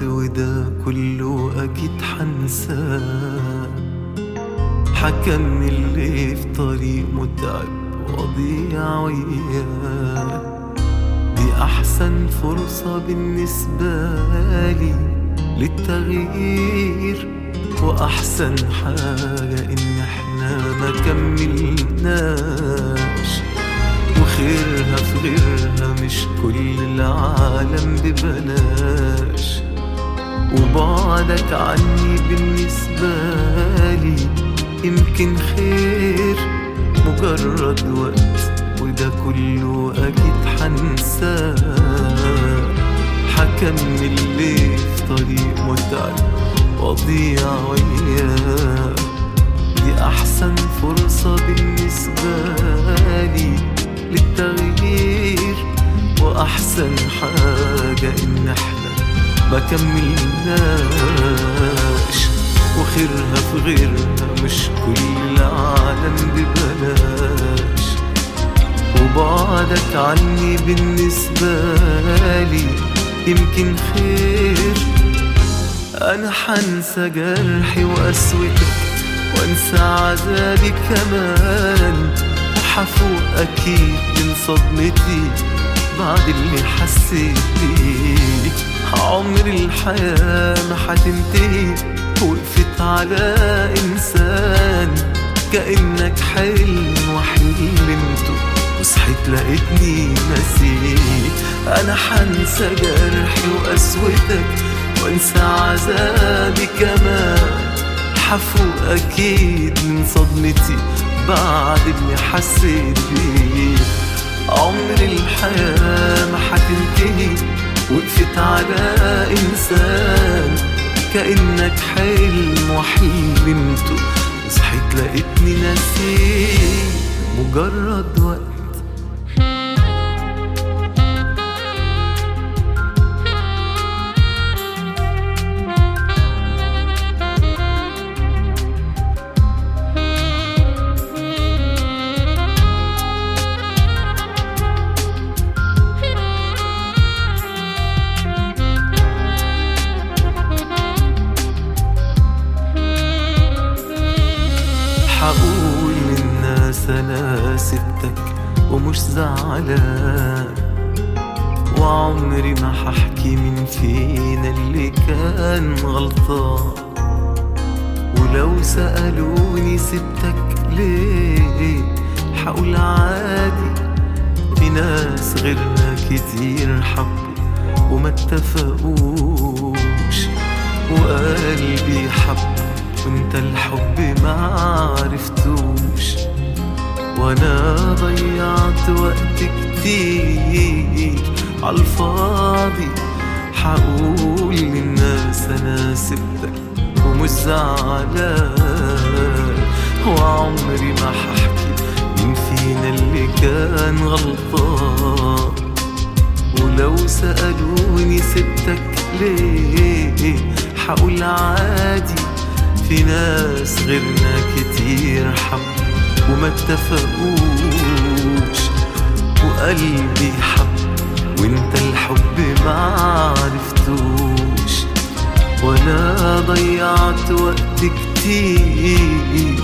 وده كله أكيد حنساه حكمني اللي في طريق متعب وضيع وياه دي أحسن فرصة بالنسبة لي للتغيير وأحسن حاجة إن إحنا ما كملناش وخيرها في غيرها مش كل العالم ببلاش وبعدك عني بالنسبة لي يمكن خير مجرد وقت وده كله أكيد حنساه حكمل ليه في طريق متعب وأضيع وياه دي أحسن فرصة بالنسبة لي للتغيير وأحسن حاجة إن إحنا ما كملناش وخيرها في غيرها مش كل العالم ببلاش وبعدك عني بالنسبة لي يمكن خير أنا حنسى جرحي وقسوتك وانسى عذابي كمان وحفوق أكيد من صدمتي بعد اللي حسيت بيه عمر الحياة ما حتنتهي وقفت على إنسان كأنك حلم وحلمته وصحيت لقيتني نسيت أنا حنسى جرحي وقسوتك وانسى عذابي كمان حفوق أكيد من صدمتي بعد اللي حسيت بيه عمر الحياة ما حتنتهي وقفت على إنسان كأنك حلم وحلمته وصحيت لقيتني نسيت مجرد وقت حقول للناس انا سبتك ومش زعلان وعمري ما ححكي من فينا اللي كان غلطان ولو سألوني سبتك ليه حقول عادي في ناس غيرنا كتير حبوا وما اتفقوش وقلبي حب وانت الحب ما عرفتوش وانا ضيعت وقت كتير عالفاضي حقول للناس انا سبتك ومش زعلان وعمري ما ححكي مين فينا اللي كان غلطان ولو سألوني سبتك ليه حقول عادي في ناس غيرنا كتير حب وما اتفقوش وقلبي حب وانت الحب ما عرفتوش وانا ضيعت وقت كتير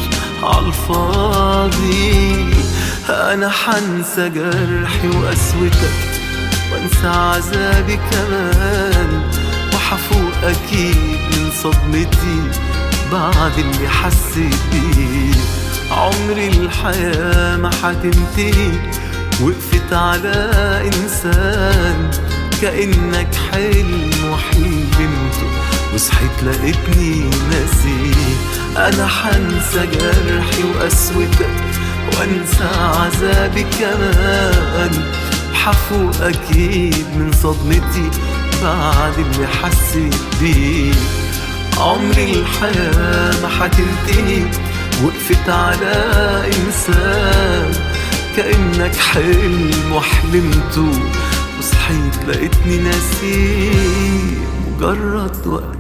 عالفاضي انا حنسى جرحي وقسوتك وانسى عذابي كمان وحفوق اكيد من صدمتي بعد اللي حسيت بيه عمري الحياة ما حتنتهي وقفت على إنسان كأنك حلم وحلمته وصحيت لقيتني ناسي أنا حنسى جرحي وقسوتك وأنسى عذابي كمان حفوق أكيد من صدمتي بعد اللي حسيت بيه عمري الحياة ما حتنتهي وقفت على إنسان كأنك حلم وحلمته وصحيت لقيتني ناسي مجرد وقت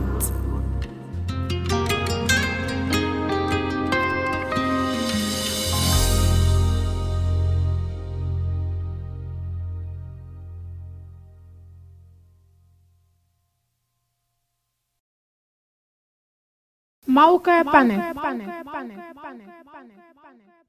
موقع بانل